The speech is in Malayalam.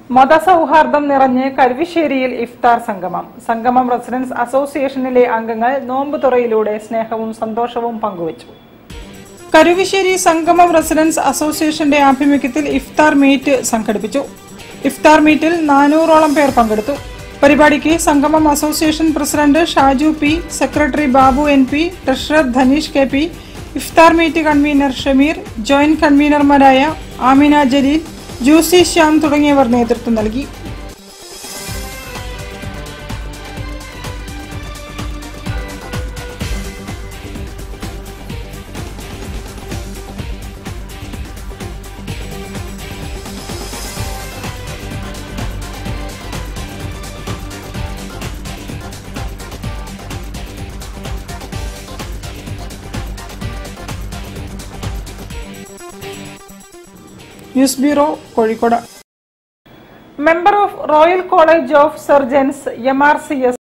മതസൗഹാർദ്ദം നിറഞ്ഞ് കരുവശ്ശേരിയിൽ ഇഫ്താർ സംഗമം സംഗമം റെസിഡൻസ് അസോസിയേഷനിലെ അംഗങ്ങൾ നോമ്പ് തുറയിലൂടെ സ്നേഹവും സന്തോഷവും പങ്കുവച്ചു കരുവശ്ശേരി സംഗമം റെസിഡൻസ് അസോസിയേഷന്റെ ആഭിമുഖ്യത്തിൽ ഇഫ്താർ മീറ്റ് സംഘടിപ്പിച്ചു ഇഫ്താർ മീറ്റിൽ നാനൂറോളം പേർ പങ്കെടുത്തു പരിപാടിക്ക് Sangamam association president Shaju P secretary Babu N P treasurer Dhaneesh K P ഇഫ്താർ മീറ്റ് കൺവീനർ ഷമീർ ജോയിന്റ് കൺവീനർമാരായ ആമിന ജലീൽ ജൂസി ശ്യാം തുടങ്ങിയവർ നേതൃത്വം നൽകി news bureau Kozhikode member of Royal College of Surgeons M R C S